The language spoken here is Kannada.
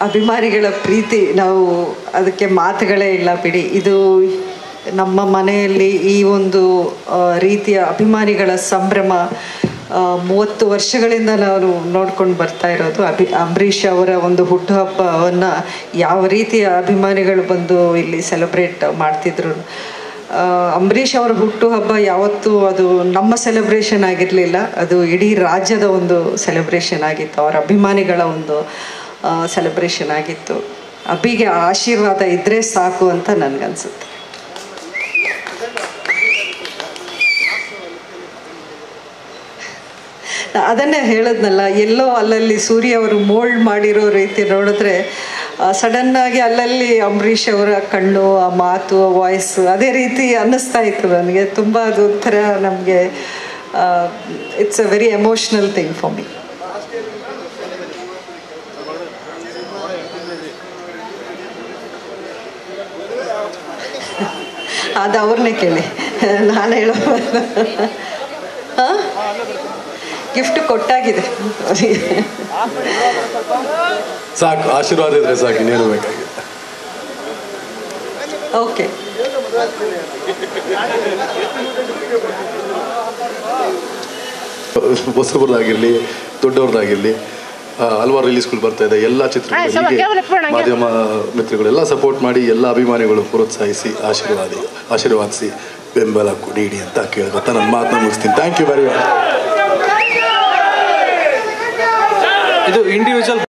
ಅಭಿಮಾನಿಗಳ ಪ್ರೀತಿ ನಾವು ಅದಕ್ಕೆ ಮಾತುಗಳೇ ಇಲ್ಲ ಬಿಡಿ ಇದು ನಮ್ಮ ಮನೆಯಲ್ಲಿ ಈ ಒಂದು ಆ, ರೀತಿಯ ಅಭಿಮಾನಿಗಳ ಸಂಭ್ರಮ ಆ, ಮೂವತ್ತು ವರ್ಷಗಳಿಂದ ನಾವು ನೋಡ್ಕೊಂಡು ಬರ್ತಾ ಇರೋದು ಅಭಿ ಅಂಬರೀಷ್ ಅವರ ಒಂದು ಹುಟ್ಟುಹಬ್ಬವನ್ನು ಯಾವ ರೀತಿಯ ಅಭಿಮಾನಿಗಳು ಬಂದು ಇಲ್ಲಿ ಸೆಲೆಬ್ರೇಟ್ ಮಾಡ್ತಿದ್ರು ಆ, ಅಂಬರೀಷ್ ಅವರ ಹುಟ್ಟುಹಬ್ಬ ಯಾವತ್ತೂ ಅದು ನಮ್ಮ ಸೆಲೆಬ್ರೇಷನ್ ಆಗಿರಲಿಲ್ಲ ಅದು ಇಡೀ ರಾಜ್ಯದ ಒಂದು ಸೆಲೆಬ್ರೇಷನ್ ಆಗಿತ್ತು ಅವರ ಅಭಿಮಾನಿಗಳ ಒಂದು ಸೆಲೆಬ್ರೇಷನ್ ಆಗಿತ್ತು ಅಭಿಗೆ ಆ ಆಶೀರ್ವಾದ ಇದ್ದರೆ ಸಾಕು ಅಂತ ನನಗನ್ಸುತ್ತೆ ಅದನ್ನೇ ಹೇಳದ್ನಲ್ಲ ಎಲ್ಲೋ ಅಲ್ಲಲ್ಲಿ ಸೂರ್ಯ ಅವರು ಮೋಲ್ಡ್ ಮಾಡಿರೋ ರೀತಿ ನೋಡಿದ್ರೆ ಸಡನ್ನಾಗಿ ಅಲ್ಲಲ್ಲಿ ಅಂಬರೀಷ್ ಅವರ ಕಣ್ಣು ಆ ಮಾತು ವಾಯ್ಸ್ ಅದೇ ರೀತಿ ಅನ್ನಿಸ್ತಾ ಇತ್ತು ನನಗೆ ತುಂಬ ಅದೊಂಥರ ನಮಗೆ it's a very emotional thing for me ಅದು ಅವ್ರನ್ನೇ ಕೇಳಿ ನಾನು ಹೇಳೋ ಹಾಂ ಗಿಫ್ಟ್ ಕೊಟ್ಟಾಗಿದೆ ಸಾಕು ಆಶೀರ್ವಾದ ಇದ್ರೆ ಸಾಕು ಇನ್ನೇನು ಬೇಕಾಗಿಲ್ಲ ಓಕೆ ಹೊಸಬ್ರದ್ದಾಗಿರಲಿ ದೊಡ್ಡವ್ರದ್ದಾಗಿರಲಿ ಆ, ಹಲವಾರು ರಿಲೀಸ್ಗಳು ಬರ್ತಾ ಇದೆ ಎಲ್ಲ ಚಿತ್ರಗಳು ಹೀಗೆ ಮಾಧ್ಯಮ ಮಿತ್ರಗಳೆಲ್ಲ ಸಪೋರ್ಟ್ ಮಾಡಿ ಎಲ್ಲ ಅಭಿಮಾನಿಗಳು ಪ್ರೋತ್ಸಾಹಿಸಿ ಆಶೀರ್ವಾದಿ ಆಶೀರ್ವಾದಿಸಿ ಬೆಂಬಲ ನೀಡಿ ಅಂತ ಕೇಳ್ಕೊತಾ ನನ್ನ ಮಾತನ್ನ ಮುಗಿಸ್ತೀನಿ ಥ್ಯಾಂಕ್ ಯು ವೆರಿ ಮಚ್ ಇದು ಇಂಡಿವಿಜುವಲ್